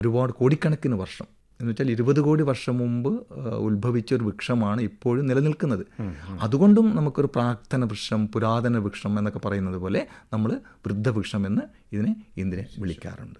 ഒരുപാട് കോടിക്കണക്കിന് വർഷം എന്ന് വെച്ചാൽ ഇരുപത് കോടി വർഷം മുമ്പ് ആ, ഉത്ഭവിച്ച ഒരു വൃക്ഷമാണ് ഇപ്പോഴും നിലനിൽക്കുന്നത് അതുകൊണ്ടും നമുക്കൊരു പ്രാക്തന വൃക്ഷം പുരാതന വൃക്ഷം എന്നൊക്കെ പറയുന്നത് പോലെ നമ്മൾ വൃദ്ധവൃക്ഷം എന്ന് ഇതിനെ ഇതിനെ വിളിക്കാറുണ്ട്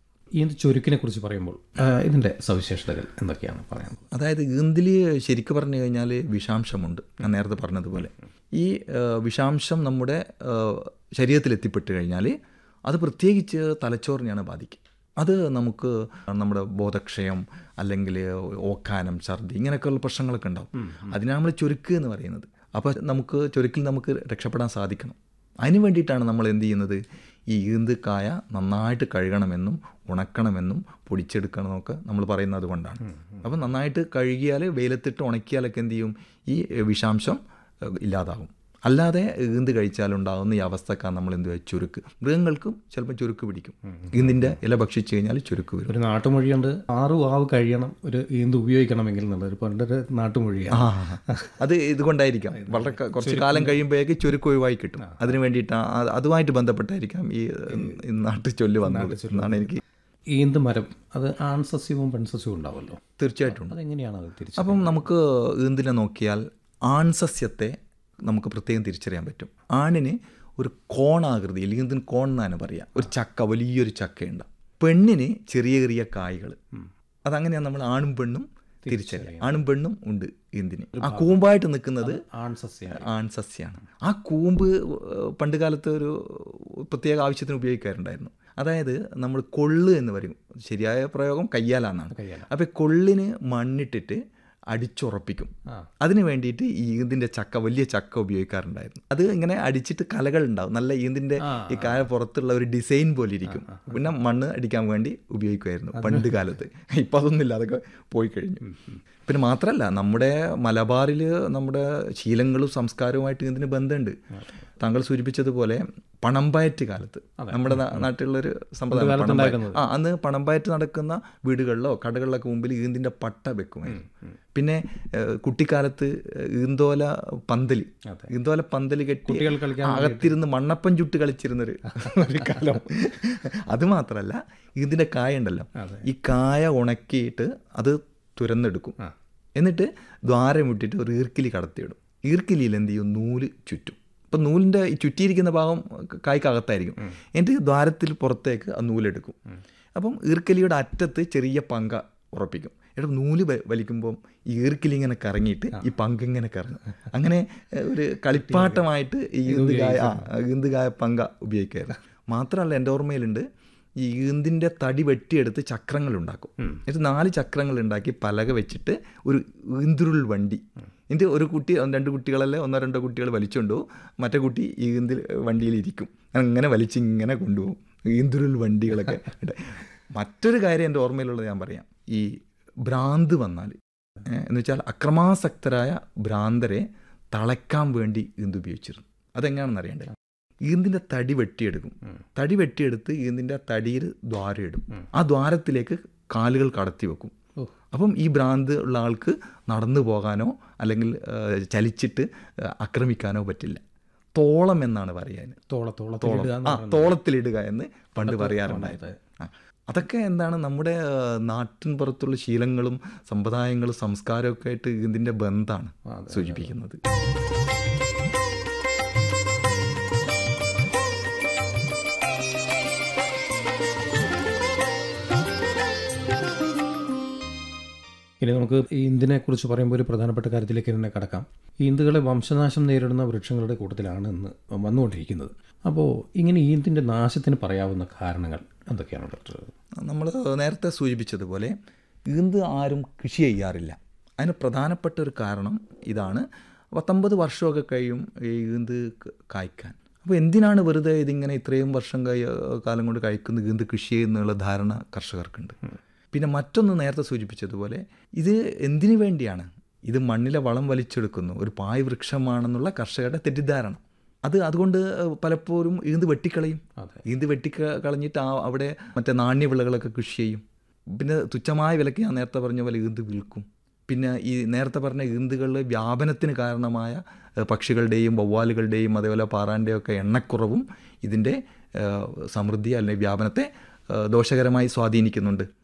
ഈ ചുരുക്കിനെ കുറിച്ച് പറയുമ്പോൾ ആ, ഇതിന്റെ സവിശേഷതകൾ എന്തൊക്കെയാണ് പറയാൻ അതായത് ഈന്തിൽ ശരിക്കും പറഞ്ഞു കഴിഞ്ഞാൽ വിഷാംശമുണ്ട് ഞാൻ നേരത്തെ പറഞ്ഞതുപോലെ ഈ ആ, വിഷാംശം നമ്മുടെ ആ, ശരീരത്തിൽ എത്തിപ്പെട്ട് കഴിഞ്ഞാൽ അത് പ്രത്യേകിച്ച് തലച്ചോറിനെയാണ് ബാധിക്കുക അത് നമുക്ക് നമ്മുടെ ബോധക്ഷയം അല്ലെങ്കിൽ ഓക്കാനം ഛർദി ഇങ്ങനെയൊക്കെയുള്ള പ്രശ്നങ്ങളൊക്കെ ഉണ്ടാവും അതിനാണ് നമ്മൾ ചുരുക്ക് എന്ന് പറയുന്നത് അപ്പോൾ നമുക്ക് ചുരുക്കിൽ നമുക്ക് രക്ഷപ്പെടാൻ സാധിക്കണം അതിന് വേണ്ടിയിട്ടാണ് നമ്മൾ എന്ത് ചെയ്യുന്നത് ഈ ഈന്ത് കായ നന്നായിട്ട് കഴുകണമെന്നും ഉണക്കണമെന്നും പൊടിച്ചെടുക്കണമെന്നൊക്കെ നമ്മൾ പറയുന്നത് അതുകൊണ്ടാണ് അപ്പം നന്നായിട്ട് കഴുകിയാൽ വെയിലത്തിട്ട് ഉണക്കിയാലൊക്കെ എന്ത് ചെയ്യും ഈ വിഷാംശം ഏഹ്, ഇല്ലാതാകും അല്ലാതെ ഈന്ത് കഴിച്ചാലുണ്ടാകുന്ന ഈ അവസ്ഥക്കാണ് നമ്മൾ എന്ത് ചെയ്യുക ചുരുക്ക് മൃഗങ്ങൾക്കും ചിലപ്പോൾ ചുരുക്ക് പിടിക്കും ഈന്തിൻ്റെ ഇല ഭക്ഷിച്ചു കഴിഞ്ഞാൽ ചുരുക്ക് വരും ഒരു നാട്ടുമൊഴിയുണ്ട് ആറു വാവ് കഴിയണം ഒരു ഈന്ത് ഉപയോഗിക്കണമെങ്കിൽ എന്നുള്ളത് പണ്ടൊരു നാട്ടുമൊഴിയാണ് ആ അത് ഇതുകൊണ്ടായിരിക്കാം വളരെ ക- കുറച്ച് കാലം കഴിയുമ്പോഴേക്ക് ചുരുക്ക് ഒഴിവായി കിട്ടും അതിന് വേണ്ടിയിട്ടാണ് അത് അതുമായിട്ട് ബന്ധപ്പെട്ടായിരിക്കാം ഈ ഈ നാട്ടു ചൊല്ല് വന്നത് എന്നാണ് എനിക്ക് ഈന്ത് മരം അത് ആൺസസ്യവും പെൺസസ്യവും ഉണ്ടാവുമല്ലോ തീർച്ചയായിട്ടും ഉണ്ട്. അതെങ്ങനെയാണ് അത് തിരിച്ച് അപ്പം നമുക്ക് ഈന്തിനെ നോക്കിയാൽ ആൺസസ്യത്തെ നമുക്ക് പ്രത്യേകം തിരിച്ചറിയാൻ പറ്റും ആണിന് ഒരു കോണാകൃതിയിൽ ഈന്തിന് കോൺ എന്നാണ് പറയുക ഒരു ചക്ക വലിയൊരു ചക്കയുണ്ട് പെണ്ണിന് ചെറിയ ചെറിയ കായ്കൾ അതങ്ങനെയാണ് നമ്മൾ ആണും പെണ്ണും തിരിച്ചറിയാം ആണും പെണ്ണും ഉണ്ട് ഈന്തിന് ആ കൂമ്പായിട്ട് നിൽക്കുന്നത് ആൺസസ്യമാണ് ആൺസസ്യമാണ് ആ കൂമ്പ് ഏഹ്, പണ്ട് കാലത്ത് ഒരു പ്രത്യേക ആവശ്യത്തിന് ഉപയോഗിക്കാറുണ്ടായിരുന്നു അതായത് നമ്മൾ കൊള്ള് എന്ന് പറയും ശരിയായ പ്രയോഗം കയ്യാലാന്നാണ് കയ്യാല. അപ്പോൾ കൊള്ളിന് മണ്ണിട്ടിട്ട് അടിച്ചുറപ്പിക്കും ആ. അതിന് വേണ്ടിയിട്ട് ഈ ഈന്തിൻ്റെ ചക്ക വലിയ ചക്ക ഉപയോഗിക്കാറുണ്ടായിരുന്നു അത് ഇങ്ങനെ അടിച്ചിട്ട് കലകൾ ഉണ്ടാവും നല്ല ഈന്തിൻ്റെ ഈ കായ പുറത്തുള്ള ഒരു ഡിസൈൻ പോലെ ഇരിക്കും പിന്നെ മണ്ണ് അടിക്കാൻ വേണ്ടി ഉപയോഗിക്കുമായിരുന്നു പണ്ട് കാലത്ത് ഇപ്പം അതൊന്നുമില്ല അതൊക്കെ പോയി കഴിഞ്ഞു പിന്നെ മാത്രമല്ല നമ്മുടെ മലബാറിൽ നമ്മുടെ ശീലങ്ങളും സംസ്കാരവുമായിട്ട് ഇതിന് ബന്ധമുണ്ട് താങ്കൾ സൂചിപ്പിച്ചതുപോലെ പണമ്പയറ്റ് കാലത്ത് നമ്മുടെ നാ- നാട്ടിലുള്ളൊരു സമ്പ്രദായം പണമ്പയറ്റ്. ആ അന്ന് പണമ്പയറ്റ് നടക്കുന്ന വീടുകളിലോ കടകളിലൊക്കെ മുമ്പിൽ ഈന്തിൻ്റെ പട്ട വെക്കുമായിരുന്നു പിന്നെ ഏഹ്, കുട്ടിക്കാലത്ത് ഈന്തോല പന്തല് ഈന്തോല പന്തല് കെട്ടി കുട്ടികൾ കളിക്കാൻ അകത്തിരുന്ന് മണ്ണപ്പം ചുട്ട് കളിച്ചിരുന്നൊരു ഒരു കാലം അത് മാത്രമല്ല ഇതിൻ്റെ കായ ഉണ്ടല്ലോ ഈ കായ ഉണക്കിയിട്ട് അത് തുരന്നെടുക്കും എന്നിട്ട് ദ്വാരം വിട്ടിട്ട് ഒരു ഈർക്കിലി കടത്തിയിടും ഈർക്കിലിയിൽ എന്ത് ചെയ്യും നൂല് ചുറ്റും അപ്പം നൂലിൻ്റെ ഈ ചുറ്റിയിരിക്കുന്ന ഭാഗം കായ്ക്കകത്തായിരിക്കും എന്നിട്ട് ദ്വാരത്തിൽ പുറത്തേക്ക് ആ നൂലെടുക്കും അപ്പം ഈർക്കലിയുടെ അറ്റത്ത് ചെറിയ പങ്ക ഉറപ്പിക്കും എന്നിട്ട് നൂല് വ- വലിക്കുമ്പം ഈ ഈർക്കിലി ഇങ്ങനെ കറങ്ങിയിട്ട് ഈ പങ്ക് ഇങ്ങനെ കറങ്ങും അങ്ങനെ ഏഹ്, ഒരു കളിപ്പാട്ടമായിട്ട് ഈ ഈന്തുകായ ആ ഈന്തുകായ പങ്ക ഉപയോഗിക്കായിരുന്നു മാത്രമല്ല എൻ്റെ ഓർമ്മയിലുണ്ട് ഈ ഈന്തിൻ്റെ തടി വെട്ടിയെടുത്ത് ചക്രങ്ങൾ ഉണ്ടാക്കും എന്നിട്ട് നാല് ചക്രങ്ങൾ ഉണ്ടാക്കി പലക വെച്ചിട്ട് ഒരു ഈന്തുരുൾ വണ്ടി എന്നിട്ട് ഒരു കുട്ടി രണ്ട് കുട്ടികളല്ലേ ഒന്നോ രണ്ടോ കുട്ടികൾ വലിച്ചുകൊണ്ടുപോകും മറ്റേ കുട്ടി ഈന്തിൽ വണ്ടിയിൽ ഇരിക്കും അങ്ങനെ വലിച്ച് ഇങ്ങനെ കൊണ്ടുപോകും ഈന്തുരുൾ വണ്ടികളൊക്കെ ഉണ്ട്. മറ്റൊരു കാര്യം എൻ്റെ ഓർമ്മയിലുള്ളത് ഞാൻ പറയാം ഈ ഭ്രാന്ത് വന്നാൽ ഏ, എന്ന് വെച്ചാൽ അക്രമാസക്തരായ ഭ്രാന്തരെ തളയ്ക്കാൻ വേണ്ടി ഈന്ത് ഉപയോഗിച്ചിരുന്നു അതെങ്ങനെയാണെന്ന് അറിയണ്ടേ ഈന്തിൻ്റെ തടി വെട്ടിയെടുക്കും തടി വെട്ടിയെടുത്ത് ഈന്തിൻ്റെ തടിയിൽ ദ്വാരം ഇടും ആ ദ്വാരത്തിലേക്ക് കാലുകൾ കടത്തി വെക്കും ഓ. അപ്പം ഈ ഭ്രാന്ത് ഉള്ള ആൾക്ക് നടന്നു പോകാനോ അല്ലെങ്കിൽ ആ, ചലിച്ചിട്ട് ആ, ആക്രമിക്കാനോ പറ്റില്ല തോളം എന്നാണ് പറയാൻ തോള തോളത്തോളം ആ തോളത്തിലിടുക എന്ന് പണ്ട് പറയാറുണ്ടായിരുന്നു ആ. അതൊക്കെ എന്താണ് നമ്മുടെ ആ, നാട്ടിൻ പുറത്തുള്ള ശീലങ്ങളും സമ്പ്രദായങ്ങളും സംസ്കാരമൊക്കെ ആയിട്ട് ഇതിൻ്റെ ബന്ധമാണ് സൂചിപ്പിക്കുന്നത് ഇനി നമുക്ക് ഈ ഇന്തിനെ കുറിച്ച് പറയുമ്പോൾ ഒരു പ്രധാനപ്പെട്ട കാര്യത്തിലേക്ക് തന്നെ കടക്കാം ഈ ഇന്തുകളെ വംശനാശം നേരിടുന്ന വൃക്ഷങ്ങളുടെ കൂട്ടത്തിലാണ് ഇന്ന് വന്നുകൊണ്ടിരിക്കുന്നത് അപ്പോൾ ഇങ്ങനെ ഈ ഇന്തിൻ്റെ നാശത്തിന് പറയാവുന്ന കാരണങ്ങൾ എന്തൊക്കെയാണ് ഡോക്ടർ നമ്മൾ നേരത്തെ സൂചിപ്പിച്ചതുപോലെ ഈന്ത് ആരും കൃഷി ചെയ്യാറില്ല അതിന് പ്രധാനപ്പെട്ട ഒരു കാരണം ഇതാണ് പത്തൊമ്പത് വർഷമൊക്കെ കഴിയും ഈ ഈന്ത് ക- കായ്ക്കാൻ അപ്പോൾ എന്തിനാണ് വെറുതെ ഇതിങ്ങനെ ഇത്രയും വർഷം കഴി കാലം കൊണ്ട് കഴിക്കുന്ന ഈന്ത് കൃഷി ചെയ്യുന്നുള്ള ധാരണ കർഷകർക്കുണ്ട് പിന്നെ മറ്റൊന്ന് നേരത്തെ സൂചിപ്പിച്ചതുപോലെ ഇത് എന്തിനു വേണ്ടിയാണ് ഇത് മണ്ണിലെ വളം വലിച്ചെടുക്കുന്നു ഒരു പായ് വൃക്ഷമാണെന്നുള്ള കർഷകരുടെ തെറ്റിദ്ധാരണ അത് അതുകൊണ്ട് പലപ്പോഴും ഈന്ത് വെട്ടിക്കളയും അതെ. ഈന്ത് വെട്ടി കളഞ്ഞിട്ട് ആ അവിടെ മറ്റേ നാണ്യവിളകളൊക്കെ കൃഷി ചെയ്യും പിന്നെ തുച്ഛമായ വിലയ്ക്ക് ഞാൻ നേരത്തെ പറഞ്ഞ പോലെ ഈന്ത് വിൽക്കും പിന്നെ ഈ നേരത്തെ പറഞ്ഞ ഈന്തുകളിൽ വ്യാപനത്തിന് കാരണമായ ഏഹ്, പക്ഷികളുടെയും വവ്വാലുകളുടെയും അതേപോലെ പാറാൻ്റെയും ഒക്കെ എണ്ണക്കുറവും ഇതിൻ്റെ ഏഹ്, സമൃദ്ധി അല്ലെങ്കിൽ വ്യാപനത്തെ ഏഹ്, ദോഷകരമായി സ്വാധീനിക്കുന്നുണ്ട്